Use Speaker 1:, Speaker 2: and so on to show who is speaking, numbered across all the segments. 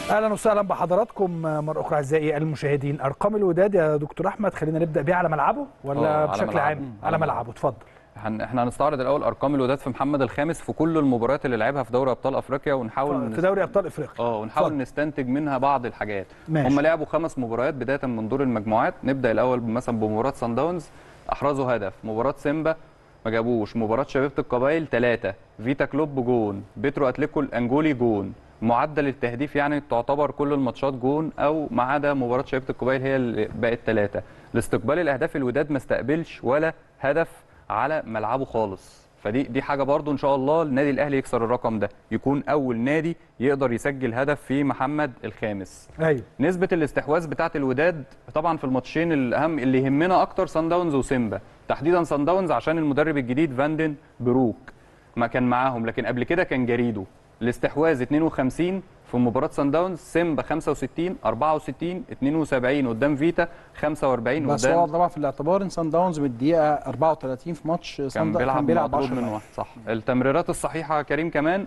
Speaker 1: اهلا وسهلا بحضراتكم مره اخرى اعزائي المشاهدين ارقام الوداد يا دكتور احمد خلينا نبدا بيها على ملعبه ولا
Speaker 2: آه، على
Speaker 1: بشكل
Speaker 2: ملعبه.
Speaker 1: عام
Speaker 2: على
Speaker 1: على
Speaker 2: ملعبه.
Speaker 1: ملعبه اتفضل
Speaker 2: هن- احنا هنستعرض الاول ارقام الوداد في محمد الخامس في كل المباريات اللي لعبها في دوري ابطال افريقيا ونحاول
Speaker 1: في دوري ابطال افريقيا
Speaker 2: اه ونحاول
Speaker 1: اتفضل.
Speaker 2: نستنتج منها بعض الحاجات
Speaker 1: ماشي.
Speaker 2: هم لعبوا خمس مباريات بدايه من دور المجموعات نبدا الاول مثلا بمباراه سان داونز احرزوا هدف مباراه سيمبا ما جابوش مباراه شبيبه القبائل ثلاثة فيتا كلوب جون بيترو اتليكو الانجولي جون معدل التهديف يعني تعتبر كل الماتشات جون او ما عدا مباراه شبيبه القبائل هي اللي بقت ثلاثة لاستقبال الاهداف الوداد ما استقبلش ولا هدف على ملعبه خالص فدي دي حاجه برضو ان شاء الله النادي الاهلي يكسر الرقم ده يكون اول نادي يقدر يسجل هدف في محمد الخامس
Speaker 1: ايوه
Speaker 2: نسبه الاستحواذ بتاعه الوداد طبعا في الماتشين الاهم اللي يهمنا اكتر سان داونز وسيمبا تحديدا سان داونز عشان المدرب الجديد فاندن بروك ما كان معاهم لكن قبل كده كان جريدو الاستحواذ 52 في مباراه سان داونز سيمبا 65 64 72 قدام فيتا 45
Speaker 3: بس
Speaker 2: قدام
Speaker 3: هو طبعا في الاعتبار ان سان داونز من الدقيقه 34 في ماتش
Speaker 2: كان
Speaker 3: سان
Speaker 2: بيلعب,
Speaker 3: كان بيلعب
Speaker 2: مطرود
Speaker 3: 10
Speaker 2: من
Speaker 3: لاعب.
Speaker 2: واحد صح التمريرات الصحيحه كريم كمان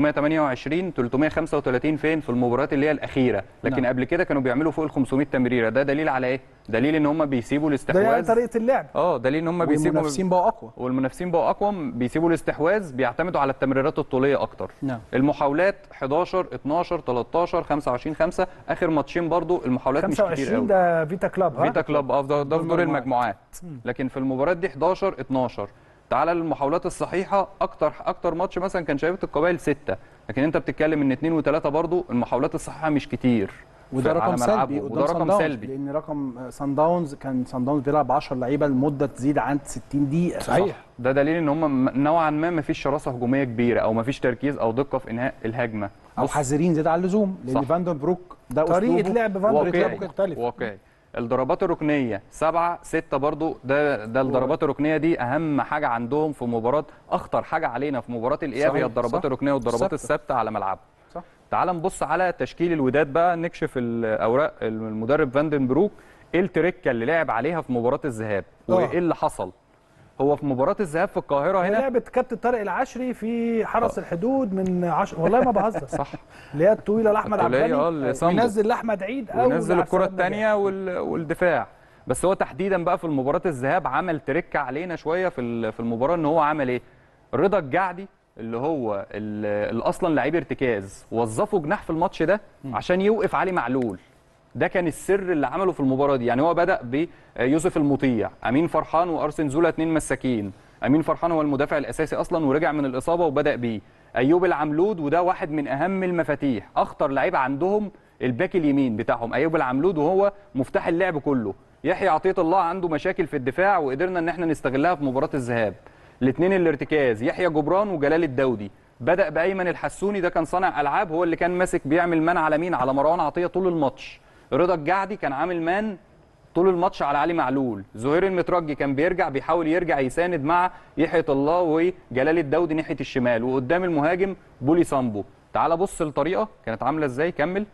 Speaker 2: 328 335 فين في المباريات اللي هي الاخيره لكن
Speaker 3: نعم.
Speaker 2: قبل كده كانوا بيعملوا فوق ال 500 تمريره ده دليل على ايه دليل ان هم بيسيبوا
Speaker 1: ده يعني
Speaker 2: الاستحواذ
Speaker 1: طريقه اللعب
Speaker 2: اه دليل ان هم بيسيبوا
Speaker 3: والمنافسين بقوا اقوى
Speaker 2: والمنافسين بقوا اقوى بيسيبوا الاستحواذ بيعتمدوا على التمريرات الطوليه اكتر
Speaker 3: نعم
Speaker 2: المحاولات 11 12 13 25 5 اخر ماتشين برضو المحاولات مش كتير
Speaker 1: 25
Speaker 2: قوي
Speaker 1: ده فيتا كلاب ها
Speaker 2: فيتا كلاب اه ده ده في دور
Speaker 3: المجموعات.
Speaker 2: المجموعات لكن في المباريات دي 11 12 تعالى للمحاولات الصحيحه اكتر اكتر ماتش مثلا كان شبيبه القبائل 6 لكن انت بتتكلم ان 2 و3 برضو المحاولات الصحيحه مش كتير
Speaker 3: وده
Speaker 2: في- على
Speaker 3: رقم
Speaker 2: ملعبه.
Speaker 3: سلبي
Speaker 2: وده
Speaker 3: قدام سان
Speaker 2: رقم
Speaker 3: داونز
Speaker 2: سلبي
Speaker 3: لان رقم آه، سان داونز كان سان داونز بيلعب 10 لعيبه لمده تزيد عن 60 دقيقه
Speaker 1: صحيح
Speaker 2: ده دليل ان هم نوعا ما ما فيش شراسه هجوميه كبيره او ما فيش تركيز او دقه في انهاء الهجمه
Speaker 3: او
Speaker 2: بص،
Speaker 3: حذرين زياده عن اللزوم لان
Speaker 2: صح.
Speaker 3: فاندن بروك ده
Speaker 1: طريقه
Speaker 3: أسلوبه
Speaker 1: لعب فان
Speaker 3: واقعي.
Speaker 1: ديك
Speaker 2: واقعي
Speaker 1: مختلف
Speaker 2: واقعي الضربات الركنيه سبعة ستة برضو ده ده الضربات الركنيه دي اهم حاجه عندهم في مباراه اخطر حاجه علينا في مباراه الاياب
Speaker 3: صحيح،
Speaker 2: هي الضربات
Speaker 3: صح.
Speaker 2: الركنيه والضربات
Speaker 3: الثابتة.
Speaker 2: الثابته على ملعبه
Speaker 3: صح.
Speaker 2: تعال نبص على تشكيل الوداد بقى نكشف الاوراق المدرب فاندن بروك ايه التركه اللي لعب عليها في مباراه الذهاب
Speaker 1: آه.
Speaker 2: وايه اللي حصل هو في مباراه الذهاب في القاهره
Speaker 1: هي
Speaker 2: هنا
Speaker 1: لعبه كابتن طارق العشري في حرس الحدود من عشر والله ما بهزر
Speaker 2: صح
Speaker 1: اللي هي الطويله لاحمد عبد
Speaker 2: الطولية، اه،
Speaker 1: الغني
Speaker 2: لسامبو.
Speaker 1: وينزل لاحمد عيد او
Speaker 2: ونزل
Speaker 1: لعبد
Speaker 2: الكره
Speaker 1: السلام نجاح.
Speaker 2: الثانيه والدفاع بس هو تحديدا بقى في مباراه الذهاب عمل تركه علينا شويه في ال- في المباراه ان هو عمل ايه رضا الجعدي اللي هو ال- اللي اصلا لعيب ارتكاز وظفه جناح في الماتش ده عشان يوقف علي معلول ده كان السر اللي عمله في المباراه دي يعني هو بدا بيوسف المطيع امين فرحان وارسن زولا اتنين مساكين امين فرحان هو المدافع الاساسي اصلا ورجع من الاصابه وبدا بيه ايوب العملود وده واحد من اهم المفاتيح اخطر لعيب عندهم الباك اليمين بتاعهم ايوب العملود وهو مفتاح اللعب كله يحيى عطيه الله عنده مشاكل في الدفاع وقدرنا ان احنا نستغلها في مباراه الذهاب الاثنين الارتكاز يحيى جبران وجلال الدودي بدا بايمن الحسوني ده كان صانع العاب هو اللي كان ماسك بيعمل مان على مين على مروان عطيه طول الماتش رضا الجعدي كان عامل مان طول الماتش على علي معلول زهير المترجي كان بيرجع بيحاول يرجع يساند مع يحيى الله وجلال الدودي ناحيه الشمال وقدام المهاجم بولي سامبو تعال بص الطريقه كانت عامله ازاي كمل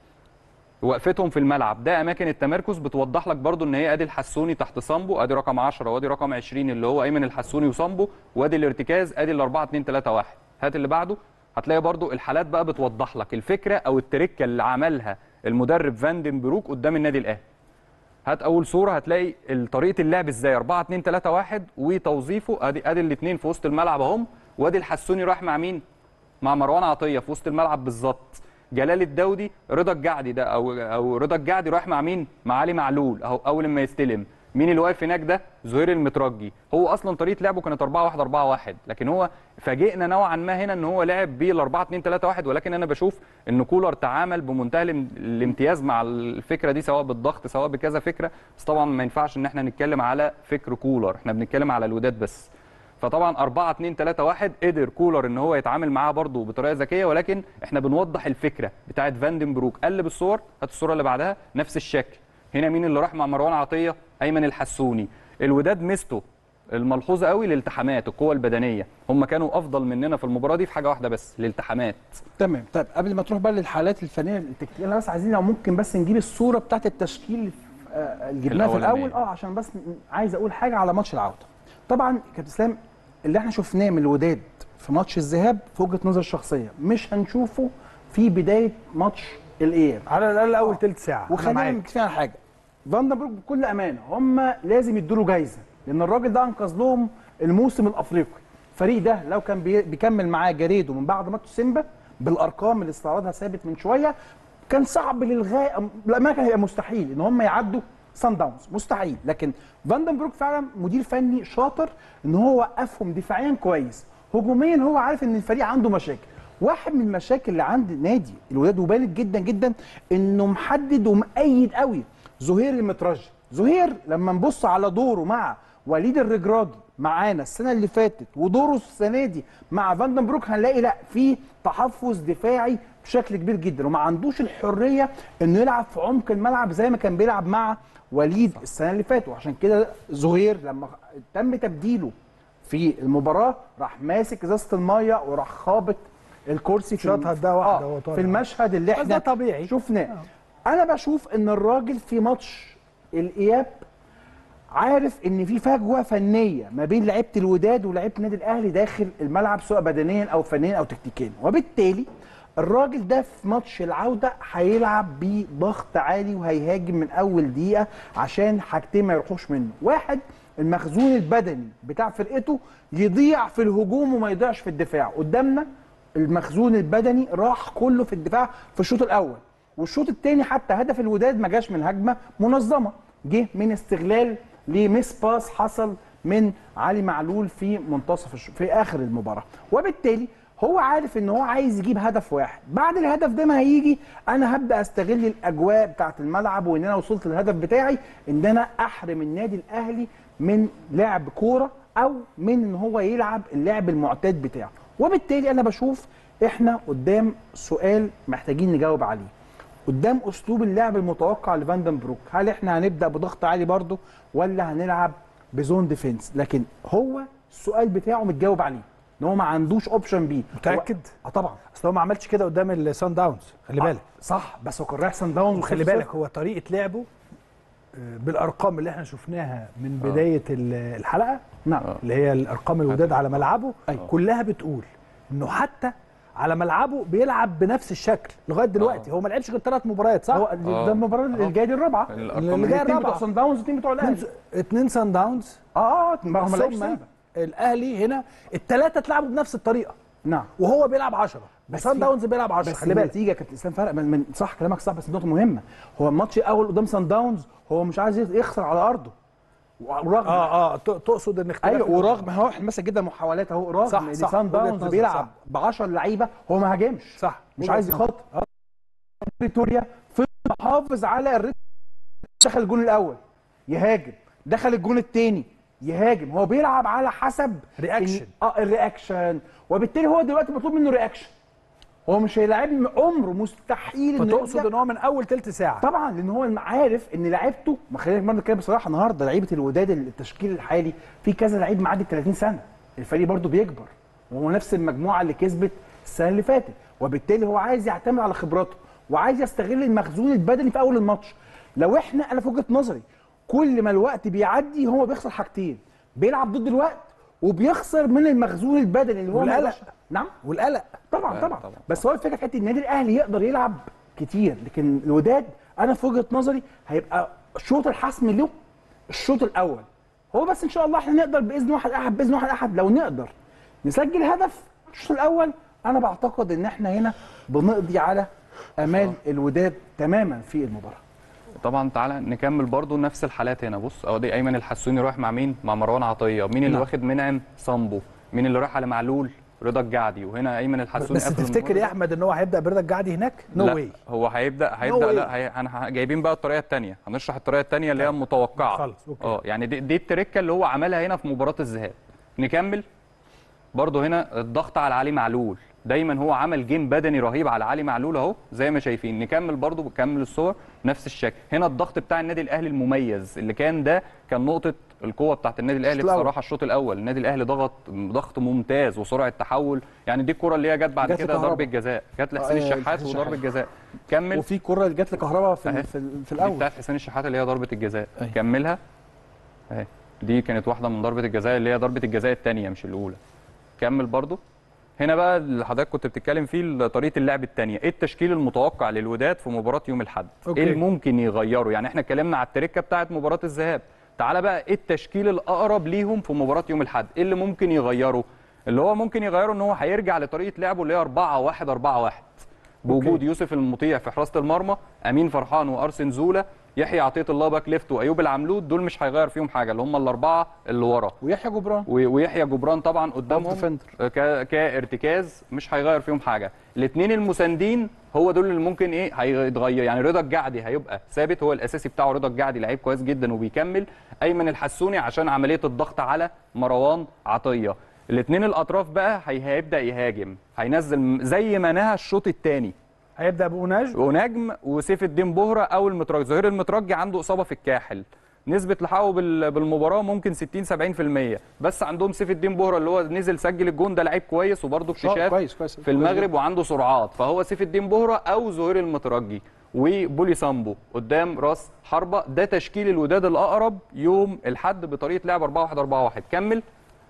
Speaker 2: وقفتهم في الملعب ده اماكن التمركز بتوضح لك برضو ان هي ادي الحسوني تحت صامبو ادي رقم 10 وادي رقم 20 اللي هو ايمن الحسوني وصامبو وادي الارتكاز ادي ال 4 2 3 1 هات اللي بعده هتلاقي برضو الحالات بقى بتوضح لك الفكره او التركه اللي عملها المدرب فاندن بروك قدام النادي الاهلي هات اول صوره هتلاقي طريقه اللعب ازاي 4 2 3 1 وتوظيفه ادي ادي الاثنين في وسط الملعب اهم وادي الحسوني رايح مع مين مع مروان عطيه في وسط الملعب بالظبط جلال الدودي رضا الجعدي ده او او رضا الجعدي رايح مع مين مع علي معلول اهو اول ما يستلم مين اللي واقف هناك ده زهير المترجي هو اصلا طريقه لعبه كانت 4 1 4 1 لكن هو فاجئنا نوعا ما هنا ان هو لعب بال 4 2 3 1 ولكن انا بشوف ان كولر تعامل بمنتهى الام- الامتياز مع الفكره دي سواء بالضغط سواء بكذا فكره بس طبعا ما ينفعش ان احنا نتكلم على فكر كولر احنا بنتكلم على الوداد بس فطبعا 4 2 3 1 قدر كولر ان هو يتعامل معاه برده بطريقه ذكيه ولكن احنا بنوضح الفكره بتاعت فاندن بروك قلب الصور هات الصوره اللي بعدها نفس الشكل هنا مين اللي راح مع مروان عطيه ايمن الحسوني الوداد ميزته الملحوظه قوي الالتحامات القوه البدنيه هم كانوا افضل مننا في المباراه دي في حاجه واحده بس الالتحامات
Speaker 3: تمام طيب قبل ما تروح بقى للحالات الفنيه التكتيكيه انا بس عايزين لو ممكن بس نجيب الصوره بتاعت التشكيل آه، اللي جبناها في
Speaker 2: الأولانية.
Speaker 3: الاول اه عشان بس ن- عايز اقول حاجه على ماتش العوده طبعا كابتن اسلام اللي احنا شفناه من الوداد في ماتش الذهاب في وجهه نظر الشخصيه مش هنشوفه في بدايه ماتش الاياب
Speaker 1: على الاقل اول ثلث ساعه أنا
Speaker 3: وخلينا
Speaker 1: معاك.
Speaker 3: متفقين على حاجه فاندنبروك بكل امانه هم لازم يدوا له جايزه لان الراجل ده انقذ لهم الموسم الافريقي الفريق ده لو كان بي- بيكمل معاه جاريدو من بعد ماتش سيمبا بالارقام اللي استعرضها ثابت من شويه كان صعب للغايه لا ما كان هيبقى مستحيل ان هم يعدوا سان داونز مستحيل لكن فاندنبروك فعلا مدير فني شاطر ان هو وقفهم دفاعيا كويس هجوميا هو عارف ان الفريق عنده مشاكل واحد من المشاكل اللي عند نادي الوداد وبالغ جدا جدا انه محدد ومؤيد قوي زهير المترجي زهير لما نبص على دوره مع وليد الرجراجي معانا السنه اللي فاتت ودوره السنه دي مع فاندنبروك هنلاقي لا في تحفظ دفاعي بشكل كبير جدا وما عندوش الحريه انه يلعب في عمق الملعب زي ما كان بيلعب مع وليد السنه اللي فاتت وعشان كده زهير لما تم تبديله في المباراه راح ماسك ازازه الميه وراح خابط الكرسي في
Speaker 1: شاطها ده واحدة وهو
Speaker 3: آه
Speaker 1: طالع.
Speaker 3: في المشهد اللي
Speaker 1: بس
Speaker 3: احنا
Speaker 1: ده طبيعي.
Speaker 3: شفناه انا بشوف ان الراجل في ماتش الاياب عارف ان في فجوه فنيه ما بين لعيبه الوداد ولعيبه النادي الاهلي داخل الملعب سواء بدنيا او فنيا او تكتيكيا وبالتالي الراجل ده في ماتش العوده هيلعب بضغط عالي وهيهاجم من اول دقيقه عشان حاجتين ما يروحوش منه واحد المخزون البدني بتاع فرقته يضيع في الهجوم وما يضيعش في الدفاع قدامنا المخزون البدني راح كله في الدفاع في الشوط الاول والشوط الثاني حتى هدف الوداد ما جاش من هجمه منظمه جه من استغلال لميس باس حصل من علي معلول في منتصف الش... في اخر المباراه وبالتالي هو عارف ان هو عايز يجيب هدف واحد بعد الهدف ده ما هيجي انا هبدا استغل الاجواء بتاعه الملعب وان انا وصلت للهدف بتاعي ان انا احرم النادي الاهلي من لعب كوره او من ان هو يلعب اللعب المعتاد بتاعه وبالتالي انا بشوف احنا قدام سؤال محتاجين نجاوب عليه قدام اسلوب اللعب المتوقع لفاندنبروك هل احنا هنبدا بضغط عالي برضه ولا هنلعب بزون ديفense لكن هو السؤال بتاعه متجاوب عليه ان هو ما عندوش اوبشن بي
Speaker 1: متاكد؟
Speaker 3: اه طبعا
Speaker 1: اصل هو ما عملش كده قدام السان داونز خلي بالك
Speaker 3: آه صح بس هو كان رايح سان داون
Speaker 1: وخلي بالك هو طريقه لعبه آه، بالارقام اللي احنا شفناها من بدايه ال- الحلقه
Speaker 3: نعم
Speaker 1: اللي هي الارقام الوداد على ملعبه
Speaker 3: أيوة.
Speaker 1: كلها بتقول انه حتى على ملعبه بيلعب بنفس الشكل لغايه دلوقتي هو ما لعبش غير ثلاث مباريات صح؟
Speaker 3: هو
Speaker 2: آه.
Speaker 3: ده المباراه اللي جايه دي الرابعه
Speaker 2: الارقام
Speaker 1: اللي
Speaker 2: اللي
Speaker 1: جاية
Speaker 3: الاثنين
Speaker 1: الرابعة.
Speaker 3: بتوع سان داونز والاثنين بتوع الاهلي
Speaker 1: اتنين سان داونز
Speaker 3: اه ما هو ما لعبش
Speaker 1: ثم
Speaker 3: سيمبا.
Speaker 1: الاهلي هنا الثلاثه اتلعبوا بنفس الطريقه
Speaker 3: نعم
Speaker 1: وهو بيلعب 10
Speaker 3: بس
Speaker 1: وسان
Speaker 3: في-
Speaker 1: داونز بيلعب 10
Speaker 3: بس
Speaker 1: خلي بالك
Speaker 3: النتيجه كانت الاسلام فرق من, من صح كلامك صح بس نقطه مهمه هو الماتش الاول قدام سان داونز هو مش عايز يخسر على ارضه ورغم
Speaker 1: اه اه ت- تقصد ان اختلاف
Speaker 3: ايوه ورغم هو احنا مثلا جدا محاولات اهو رغم
Speaker 1: صح،
Speaker 3: ان
Speaker 1: صح،
Speaker 3: سان
Speaker 1: وجهة
Speaker 3: داونز
Speaker 1: نظر،
Speaker 3: بيلعب
Speaker 1: صح.
Speaker 3: ب 10 لعيبه هو ما هاجمش
Speaker 1: صح
Speaker 3: مش
Speaker 1: وجهة
Speaker 3: عايز
Speaker 1: نظر.
Speaker 3: يخاطر فيكتوريا فضل محافظ على الريتم دخل الجون الاول يهاجم دخل الجون الثاني يهاجم هو بيلعب على حسب
Speaker 1: رياكشن.
Speaker 3: إن- اه الرياكشن وبالتالي هو دلوقتي مطلوب منه رياكشن هو مش هيلاعبني عمره مستحيل إنه
Speaker 1: فتقصد
Speaker 3: يرجع.
Speaker 1: ان هو من اول ثلث ساعه
Speaker 3: طبعا لان هو عارف ان لعيبته ما خلينا برضه نتكلم بصراحه النهارده لعيبه الوداد التشكيل الحالي في كذا لعيب معدي 30 سنه الفريق برضه بيكبر وهو نفس المجموعه اللي كسبت السنه اللي فاتت وبالتالي هو عايز يعتمد على خبراته وعايز يستغل المخزون البدني في اول الماتش لو احنا انا في وجهه نظري كل ما الوقت بيعدي هو بيخسر حاجتين بيلعب ضد الوقت وبيخسر من المخزون البدني اللي هو ما
Speaker 1: والقلق.
Speaker 3: يقدرش- نعم
Speaker 1: والقلق
Speaker 3: طبعا
Speaker 2: لا،
Speaker 3: طبعا
Speaker 2: طبعا.
Speaker 3: بس هو الفكره في حته النادي الاهلي يقدر يلعب كتير لكن الوداد انا في وجهه نظري هيبقى شوط الحسم له الشوط الاول هو بس ان شاء الله احنا نقدر باذن واحد احد باذن واحد احد لو نقدر نسجل هدف الشوط الاول انا بعتقد ان احنا هنا بنقضي على امال الوداد تماما في المباراه
Speaker 2: طبعا تعالى نكمل برضو نفس الحالات هنا بص اهو دي ايمن الحسوني رايح مع مين مع مروان عطيه مين اللي
Speaker 3: نعم.
Speaker 2: واخد منعم صامبو مين اللي رايح على معلول رضا الجعدي وهنا ايمن الحسوني
Speaker 1: بس
Speaker 2: قفل
Speaker 1: تفتكر
Speaker 2: المباراة.
Speaker 1: يا احمد ان هو هيبدا برضا الجعدي هناك؟ نو
Speaker 2: لا
Speaker 1: واي
Speaker 2: هو هيبدا هيبدا
Speaker 1: way.
Speaker 2: لا هي انا ه- جايبين بقى الطريقه الثانيه هنشرح الطريقه الثانيه اللي هي المتوقعه
Speaker 1: خلاص، أوكي.
Speaker 2: اه يعني دي, دي التركه اللي هو عملها هنا في مباراه الذهاب نكمل برضه هنا الضغط على علي معلول دايما هو عمل جيم بدني رهيب على علي معلول اهو زي ما شايفين نكمل برضه بكمل الصور نفس الشكل هنا الضغط بتاع النادي الاهلي المميز اللي كان ده كان نقطه القوه بتاعت النادي الاهلي
Speaker 3: الشوط الأول.
Speaker 2: بصراحه الشوط الاول النادي الاهلي ضغط ضغط ممتاز وسرعه تحول يعني دي الكره اللي هي جت بعد
Speaker 3: جت
Speaker 2: كده
Speaker 3: لكهربا.
Speaker 2: ضربه جزاء جت لحسين
Speaker 3: آه،
Speaker 2: الشحات
Speaker 3: حسين
Speaker 2: وضربه
Speaker 3: الشحات.
Speaker 2: جزاء كمل
Speaker 3: وفي كره اللي جت لكهربا في,
Speaker 2: أهي.
Speaker 3: ال- في, ال- في
Speaker 2: دي
Speaker 3: الاول
Speaker 2: بتاعت حسين الشحات اللي هي ضربه الجزاء
Speaker 3: أيوة.
Speaker 2: كملها اهي دي كانت واحده من ضربه الجزاء اللي هي ضربه الجزاء الثانيه مش الاولى كمل برضو هنا بقى اللي حضرتك كنت بتتكلم فيه طريقه اللعب الثانيه ايه التشكيل المتوقع للوداد في مباراه يوم الاحد
Speaker 1: أوكي.
Speaker 2: ايه اللي ممكن يغيره يعني احنا اتكلمنا على التركه بتاعه مباراه الذهاب تعالى بقى ايه التشكيل الاقرب ليهم في مباراه يوم الاحد ايه اللي ممكن يغيره اللي هو ممكن يغيره ان هو هيرجع لطريقه لعبه اللي هي 4 1 4 1 بوجود
Speaker 1: أوكي.
Speaker 2: يوسف المطيع في حراسه المرمى امين فرحان وارسن زولا يحيى عطيه الله باك ليفت وايوب العملود دول مش هيغير فيهم حاجه اللي هم الاربعه اللي ورا
Speaker 3: ويحيى جبران
Speaker 2: و- ويحيى جبران طبعا قدامهم
Speaker 3: ديفندر.
Speaker 2: ك- كارتكاز مش هيغير فيهم حاجه الاثنين المساندين هو دول اللي ممكن ايه هيتغير يعني رضا الجعدي هيبقى ثابت هو الاساسي بتاعه رضا الجعدي لعيب كويس جدا وبيكمل ايمن الحسوني عشان عمليه الضغط على مروان عطيه الاثنين الاطراف بقى هي هيبدا يهاجم هينزل م- زي ما نهى الشوط الثاني
Speaker 1: هيبدا بوناج
Speaker 2: ونجم وسيف الدين بهره او المترجي ظهير المترجي عنده اصابه في الكاحل نسبة لحقه بال- بالمباراة ممكن 60 70% بس عندهم سيف الدين بهره اللي هو نزل سجل الجون ده لعيب كويس وبرده اكتشاف
Speaker 3: كويس كويس
Speaker 2: في المغرب وعنده سرعات فهو سيف الدين بهره او زهير المترجي وبولي سامبو قدام راس حربة ده تشكيل الوداد الاقرب يوم الحد بطريقة لعب 4 1 4 1 كمل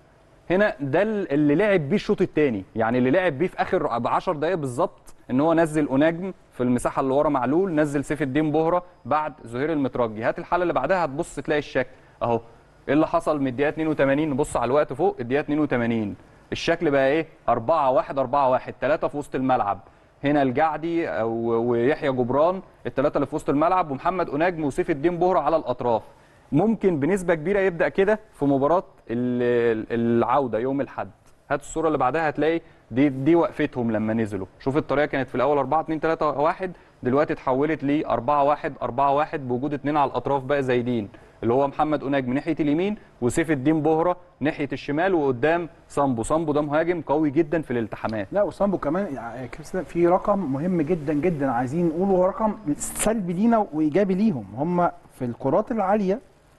Speaker 2: هنا ده اللي لعب بيه الشوط الثاني يعني اللي لعب بيه في اخر ب 10 دقائق بالظبط ان هو نزل اوناجم في المساحه اللي ورا معلول نزل سيف الدين بهره بعد زهير المترجي هات الحاله اللي بعدها هتبص تلاقي الشكل اهو ايه اللي حصل من الدقيقه 82 نبص على الوقت فوق الدقيقه 82 الشكل بقى ايه 4 1 4 1 ثلاثه في وسط الملعب هنا الجعدي او ويحيى جبران الثلاثه اللي في وسط الملعب ومحمد اوناجم وسيف الدين بهره على الاطراف ممكن بنسبه كبيره يبدا كده في مباراه ال- العوده يوم الاحد هات الصوره اللي بعدها هتلاقي دي دي وقفتهم لما نزلوا شوف الطريقه كانت في الاول 4 2 3 1 دلوقتي اتحولت ل 4 1 4 1 بوجود اثنين على الاطراف بقى زايدين اللي هو محمد اوناج من ناحيه اليمين وسيف الدين بهره ناحيه الشمال وقدام سامبو سامبو ده مهاجم قوي جدا في الالتحامات
Speaker 3: لا وسامبو كمان يعني كابتن في رقم مهم جدا جدا عايزين نقوله هو رقم سلبي لينا وايجابي ليهم هم في الكرات العاليه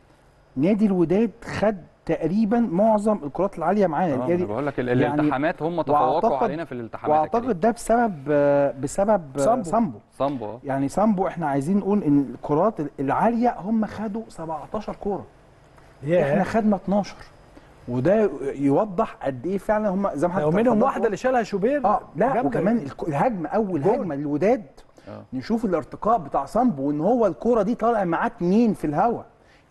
Speaker 3: نادي الوداد خد تقريبا معظم الكرات العاليه معانا
Speaker 2: اه
Speaker 3: يعني
Speaker 2: أنا بقول لك ال-
Speaker 3: يعني
Speaker 2: الالتحامات هم تفوقوا
Speaker 3: وأعتقد-
Speaker 2: علينا في الالتحامات يا كريم.
Speaker 3: واعتقد ده بسبب آه، بسبب آه،
Speaker 1: سامبو.
Speaker 3: سامبو
Speaker 2: سامبو آه.
Speaker 3: يعني سامبو احنا عايزين نقول ان الكرات العاليه هم خدوا 17 كوره احنا
Speaker 1: ياه
Speaker 3: خدنا 12 وده يوضح قد ايه فعلا هم زي ما حضرتك
Speaker 1: ومنهم
Speaker 3: اتفضلت
Speaker 1: واحده اللي شالها شوبير
Speaker 3: اه لا
Speaker 1: جامدة.
Speaker 3: وكمان الك- الهجمه اول
Speaker 1: جول.
Speaker 3: هجمه للوداد
Speaker 2: آه.
Speaker 3: نشوف الارتقاء بتاع سامبو وان هو الكوره دي طالع معاه اتنين في الهواء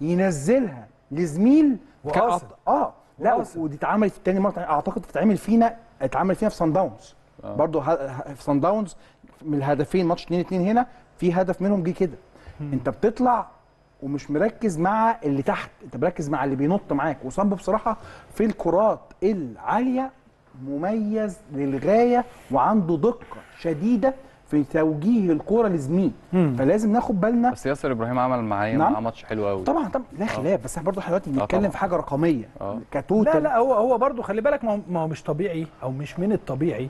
Speaker 3: ينزلها لزميل
Speaker 1: وقاصد.
Speaker 3: كأط- اه لا
Speaker 1: وقاصد.
Speaker 3: ودي اتعملت تاني مره اعتقد بتتعمل فينا اتعمل فينا في صن داونز
Speaker 2: آه.
Speaker 3: برضو ه- ه- في صن داونز من الهدفين ماتش 2 2 هنا في هدف منهم جه كده انت بتطلع ومش مركز مع اللي تحت انت مركز مع اللي بينط معاك وصامبو بصراحه في الكرات العاليه مميز للغايه وعنده دقه شديده في توجيه الكره لزميل
Speaker 1: مم.
Speaker 3: فلازم ناخد بالنا
Speaker 2: بس ياسر ابراهيم عمل معايا
Speaker 3: نعم.
Speaker 2: معاه ماتش حلو قوي
Speaker 3: طبعا طبعا لا خلاف بس احنا برضه دلوقتي بنتكلم
Speaker 2: طبعا.
Speaker 3: في حاجه رقميه
Speaker 2: آه.
Speaker 3: كتوتال
Speaker 1: لا لا هو هو برضه خلي بالك ما هو- ما هو مش طبيعي او مش من الطبيعي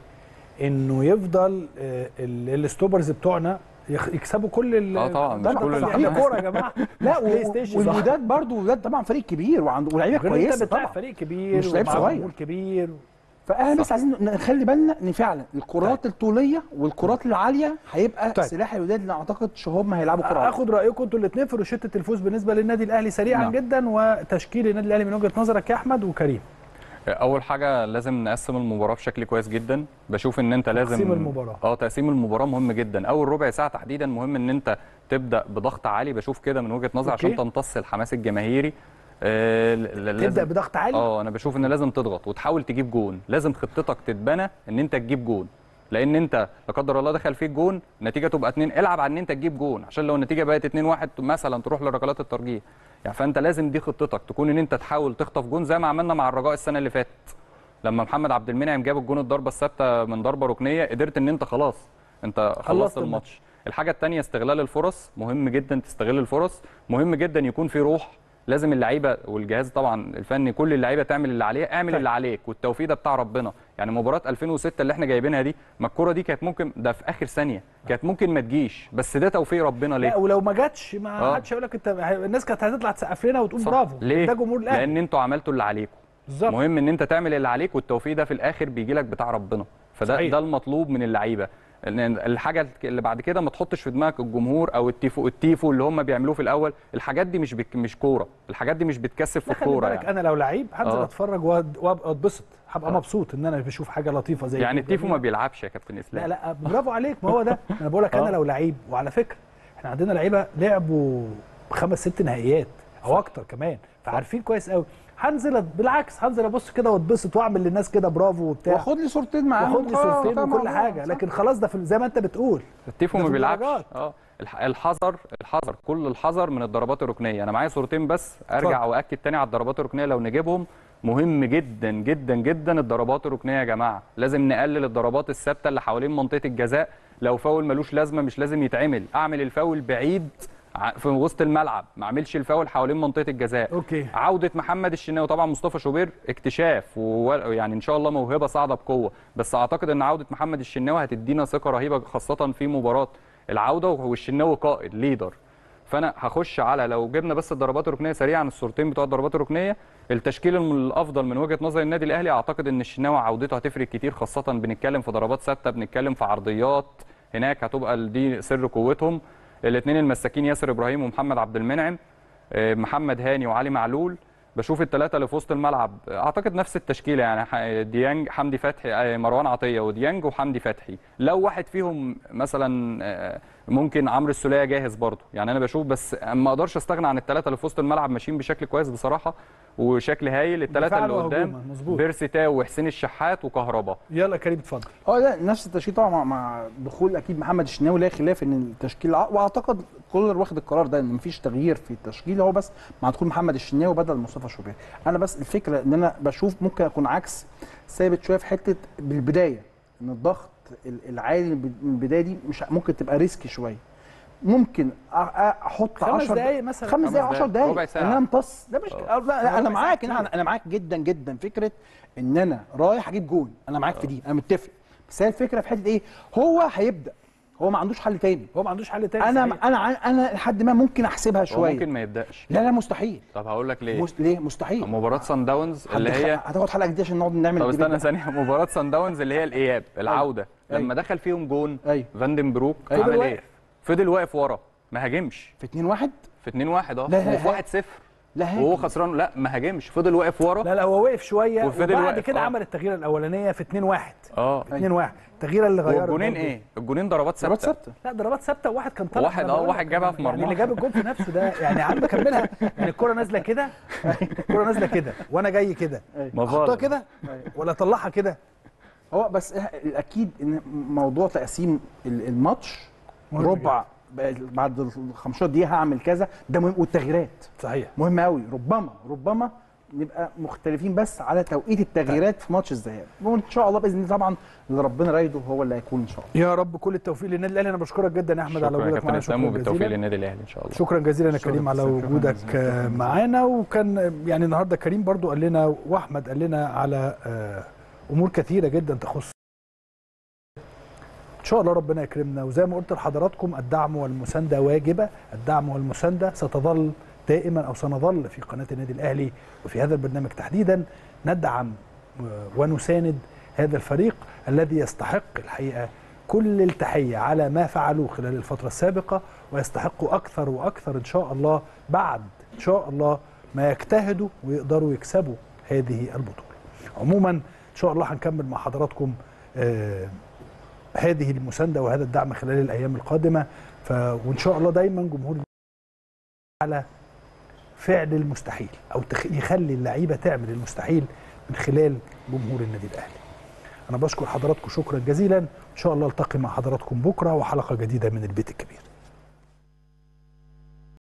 Speaker 1: انه يفضل آه، ال- الستوبرز بتوعنا يخ- يكسبوا كل ال-
Speaker 2: اه طبعا مش
Speaker 1: ده- ده
Speaker 2: كل
Speaker 1: طبيعي.
Speaker 2: الحاجات.
Speaker 1: هي كوره يا جماعه
Speaker 3: لا
Speaker 1: بلاي
Speaker 3: و-
Speaker 1: ستيشن صح.
Speaker 3: والوداد برضه الوداد طبعا فريق كبير وعنده ولاعيبه
Speaker 1: غير انت
Speaker 3: كويسه
Speaker 1: بتلعب
Speaker 3: طبعا
Speaker 1: فريق كبير
Speaker 3: مش لعيب
Speaker 1: ومعاه
Speaker 3: صغير.
Speaker 1: جمهور كبير
Speaker 3: فاحنا بس
Speaker 2: صح.
Speaker 3: عايزين نخلي بالنا ان فعلا الكرات الطوليه والكرات العاليه هيبقى
Speaker 1: طيب.
Speaker 3: سلاح الوداد اللي اعتقد شهوب هيلعبوا كره عالية.
Speaker 1: اخد رايكم انتوا الاثنين في روشته الفوز بالنسبه للنادي الاهلي سريعا
Speaker 2: نعم.
Speaker 1: جدا وتشكيل النادي الاهلي من وجهه نظرك يا احمد وكريم
Speaker 2: اول حاجه لازم نقسم المباراه بشكل كويس جدا بشوف ان انت لازم
Speaker 1: تقسيم المباراة.
Speaker 2: اه تقسيم المباراه مهم جدا اول ربع ساعه تحديدا مهم ان انت تبدا بضغط عالي بشوف كده من وجهه نظري عشان
Speaker 1: أوكي.
Speaker 2: تمتص الحماس الجماهيري آه ل- ل-
Speaker 1: تبدا
Speaker 2: لازم-
Speaker 1: بضغط عالي
Speaker 2: اه انا بشوف ان لازم تضغط وتحاول تجيب جون لازم خطتك تتبنى ان انت تجيب جون لان انت لا قدر الله دخل فيك جون النتيجه تبقى اتنين العب على ان انت تجيب جون عشان لو النتيجه بقت 2 1 مثلا تروح لركلات الترجيح يعني فانت لازم دي خطتك تكون ان انت تحاول تخطف جون زي ما عملنا مع الرجاء السنه اللي فاتت لما محمد عبد المنعم جاب الجون الضربه الثابته من ضربه ركنيه قدرت ان انت خلاص انت
Speaker 1: خلصت
Speaker 2: خلصت
Speaker 1: الماتش.
Speaker 2: الماتش الحاجه الثانيه استغلال الفرص مهم جدا تستغل الفرص مهم جدا يكون في روح لازم اللعيبه والجهاز طبعا الفني كل اللعيبه تعمل اللي عليها اعمل
Speaker 1: طيب.
Speaker 2: اللي عليك والتوفيق ده بتاع ربنا يعني مباراه 2006 اللي احنا جايبينها دي ما الكوره دي كانت ممكن ده في اخر ثانيه كانت ممكن ما تجيش بس ده توفيق ربنا ليه
Speaker 1: لا ولو ما جاتش ما
Speaker 2: آه.
Speaker 1: حدش هيقول لك انت الناس كانت هتطلع تسقف لنا وتقول
Speaker 2: صح.
Speaker 1: برافو
Speaker 2: ليه
Speaker 1: ده جمهور الاهلي
Speaker 2: لان انتوا عملتوا اللي عليكم
Speaker 1: بالظبط
Speaker 2: مهم ان انت تعمل اللي عليك والتوفيق ده في الاخر بيجي لك بتاع ربنا فده
Speaker 1: صحيح.
Speaker 2: ده المطلوب من اللعيبه إن الحاجه اللي بعد كده ما تحطش في دماغك الجمهور او التيفو التيفو اللي هم بيعملوه في الاول الحاجات دي مش بك مش كوره الحاجات دي مش بتكسب في
Speaker 1: لا خلي
Speaker 2: الكوره
Speaker 1: بالك
Speaker 2: يعني
Speaker 1: انا لو لعيب هنزل
Speaker 2: آه.
Speaker 1: اتفرج وأد- وابقى اتبسط هبقى مبسوط ان انا بشوف حاجه لطيفه زي
Speaker 2: يعني
Speaker 1: كده.
Speaker 2: التيفو ما بيلعبش يا كابتن اسلام
Speaker 1: لا لا برافو عليك ما هو ده انا بقول لك انا
Speaker 2: آه.
Speaker 1: لو لعيب وعلى فكره احنا عندنا لعيبه لعبوا خمس ست نهائيات او اكتر كمان فعارفين كويس قوي هنزل بالعكس هنزل ابص كده واتبسط واعمل للناس كده برافو وبتاع
Speaker 3: واخد لي صورتين معاهم
Speaker 1: واخد لي صورتين
Speaker 3: وخلاص،
Speaker 1: وكل
Speaker 3: موضوع.
Speaker 1: حاجه
Speaker 3: صح.
Speaker 1: لكن خلاص ده في زي ما انت بتقول
Speaker 2: التيفو
Speaker 1: ده
Speaker 2: ما
Speaker 1: في
Speaker 2: بيلعبش
Speaker 1: الدرجات.
Speaker 2: اه الح- الحذر الحذر كل الحذر من الضربات الركنيه انا معايا صورتين بس ارجع
Speaker 1: اتفضل.
Speaker 2: واكد تاني على الضربات الركنيه لو نجيبهم مهم جدا جدا جدا الضربات الركنيه يا جماعه لازم نقلل الضربات الثابته اللي حوالين منطقه الجزاء لو فاول ملوش لازمه مش لازم يتعمل اعمل الفاول بعيد ع- في وسط الملعب ما اعملش الفاول حوالين منطقه الجزاء
Speaker 1: اوكي
Speaker 2: عوده محمد الشناوي طبعا مصطفى شوبير اكتشاف ويعني ان شاء الله موهبه صاعده بقوه بس اعتقد ان عوده محمد الشناوي هتدينا ثقه رهيبه خاصه في مباراه العوده والشناوي قائد ليدر فانا هخش على لو جبنا بس الضربات الركنيه سريعا الصورتين بتوع الضربات الركنيه التشكيل الم- الافضل من وجهه نظر النادي الاهلي اعتقد ان الشناوي عودته هتفرق كتير خاصه بنتكلم في ضربات ثابته بنتكلم في عرضيات هناك هتبقى دي سر قوتهم الاثنين المساكين ياسر ابراهيم ومحمد عبد المنعم آه، محمد هاني وعلي معلول بشوف الثلاثه اللي في وسط الملعب اعتقد نفس التشكيله يعني ح- ديانج حمدي فتحي آه، مروان عطيه وديانج وحمدي فتحي لو واحد فيهم مثلا آه، ممكن عمرو السوليه جاهز برضه يعني انا بشوف بس ما اقدرش استغنى عن الثلاثه اللي في وسط الملعب ماشيين بشكل كويس بصراحه وشكل هايل الثلاثه
Speaker 1: دفاعاً
Speaker 2: اللي قدام
Speaker 1: وهجوماً، مظبوط.
Speaker 2: بيرسي تاو وحسين الشحات وكهربا
Speaker 1: يلا كريم اتفضل
Speaker 3: اه لا نفس التشكيل طبعا مع, مع دخول اكيد محمد الشناوي لا خلاف ان التشكيل ع- واعتقد كولر واخد القرار ده ان مفيش تغيير في التشكيل هو بس مع دخول محمد الشناوي بدل مصطفى شوبير انا بس الفكره ان انا بشوف ممكن اكون عكس ثابت شويه في حته بالبدايه ان الضغط ال- العالي من البدايه دي مش ممكن تبقى ريسكي شويه ممكن أ- أ- احط
Speaker 1: خمس
Speaker 3: 10
Speaker 1: دقايق مثلا
Speaker 3: خمس
Speaker 2: خمس
Speaker 3: دقايق 10
Speaker 2: دقايق، ربع
Speaker 3: دقايق
Speaker 2: ساعة.
Speaker 3: ان انا امتص ده مش لا, لا انا
Speaker 1: ربع
Speaker 3: معاك
Speaker 1: ساعة
Speaker 3: انا انا معاك جدا جدا فكره ان انا رايح اجيب جون انا معاك في دي انا متفق بس هي الفكره في حته ايه هو هيبدا هو ما عندوش حل تاني
Speaker 1: هو ما عندوش حل تاني
Speaker 3: انا
Speaker 1: صحيح.
Speaker 3: انا انا لحد ما ممكن احسبها
Speaker 2: هو
Speaker 3: شويه
Speaker 2: ممكن ما يبداش
Speaker 3: لا لا مستحيل
Speaker 2: طب هقول لك ليه
Speaker 3: مست... ليه مستحيل
Speaker 2: مباراه سان داونز
Speaker 3: حد
Speaker 2: اللي
Speaker 3: خ-
Speaker 2: هي
Speaker 3: هتاخد حلقه جديده عشان نقعد نعمل
Speaker 2: طب
Speaker 3: الديبيت
Speaker 2: استنى
Speaker 3: ده.
Speaker 2: ثانيه مباراه سان داونز اللي هي الاياب العوده
Speaker 3: أيوة.
Speaker 2: لما دخل فيهم جون
Speaker 3: ايوه
Speaker 2: فاندن بروك
Speaker 1: أيوة.
Speaker 2: عمل
Speaker 1: فضل
Speaker 2: ايه فضل واقف ورا ما هاجمش
Speaker 3: في 2 1
Speaker 2: في 2 1 اه
Speaker 3: لا، لا،
Speaker 2: وفي
Speaker 3: لا.
Speaker 2: 1 0
Speaker 3: لا
Speaker 2: وهو
Speaker 3: هاجم.
Speaker 2: خسران لا ما هاجمش فضل واقف ورا
Speaker 1: لا لا هو وقف شويه
Speaker 2: وفضل
Speaker 1: وبعد
Speaker 2: واقف،
Speaker 1: كده
Speaker 2: آه.
Speaker 1: عمل التغييره الاولانيه في 2 1
Speaker 2: اه
Speaker 1: 2 1 التغييره اللي غيرت
Speaker 2: والجونين
Speaker 1: برضه.
Speaker 2: ايه الجونين ضربات
Speaker 3: ضربات
Speaker 2: ثابته
Speaker 3: ثابته
Speaker 1: لا ضربات ثابته وواحد كان طالع
Speaker 2: واحد
Speaker 1: أنا
Speaker 2: اه،
Speaker 1: بقول
Speaker 2: واحد
Speaker 1: لك
Speaker 2: جابها
Speaker 1: يعني
Speaker 2: في مرماه.
Speaker 1: اللي جاب الجول في نفسه ده يعني يا عم كملها يعني الكره نازله كده الكره نازله كده وانا جاي كده
Speaker 2: ما
Speaker 1: احطها
Speaker 2: فاضل.
Speaker 1: كده ولا اطلعها كده
Speaker 3: هو بس إح- الاكيد ان موضوع تقسيم ال- الماتش
Speaker 1: مهم
Speaker 3: ربع بقى- بعد ال 15 دقيقه هعمل كذا ده مهم والتغييرات
Speaker 1: صحيح
Speaker 3: مهم قوي ربما ربما نبقى مختلفين بس على توقيت التغييرات في ماتش الذهاب وان شاء الله باذن الله طبعا اللي ربنا رايده هو اللي هيكون ان شاء الله
Speaker 1: يا رب كل التوفيق للنادي الاهلي انا بشكرك جدا يا احمد على
Speaker 2: شكرا يا
Speaker 1: وجودك
Speaker 2: كابتن
Speaker 1: معانا
Speaker 2: اسلام
Speaker 1: شكرا
Speaker 2: وبالتوفيق
Speaker 1: جزيلا
Speaker 2: للنادي الاهلي ان شاء الله
Speaker 1: شكرا جزيلا يا
Speaker 3: شكرا
Speaker 1: كريم على
Speaker 3: جزيلا. شكرا
Speaker 1: وجودك
Speaker 3: جزيلا.
Speaker 1: آه، معانا وكان يعني النهارده كريم برضو قال لنا واحمد قال لنا على آه، امور كثيره جدا تخص ان شاء الله ربنا يكرمنا وزي ما قلت لحضراتكم الدعم والمسانده واجبه الدعم والمسانده ستظل دائما او سنظل في قناه النادي الاهلي وفي هذا البرنامج تحديدا ندعم آه، ونساند هذا الفريق الذي يستحق الحقيقه كل التحيه على ما فعلوه خلال الفتره السابقه ويستحقوا اكثر واكثر ان شاء الله بعد ان شاء الله ما يجتهدوا ويقدروا يكسبوا هذه البطوله. عموما ان شاء الله هنكمل مع حضراتكم آه هذه المسانده وهذا الدعم خلال الايام القادمه ف... وان شاء الله دايما جمهور على فعل المستحيل او تخ... يخلي اللعيبه تعمل المستحيل من خلال جمهور النادي الاهلي. انا بشكر حضراتكم شكرا جزيلا ان شاء الله التقي مع حضراتكم بكره وحلقه جديده من البيت الكبير.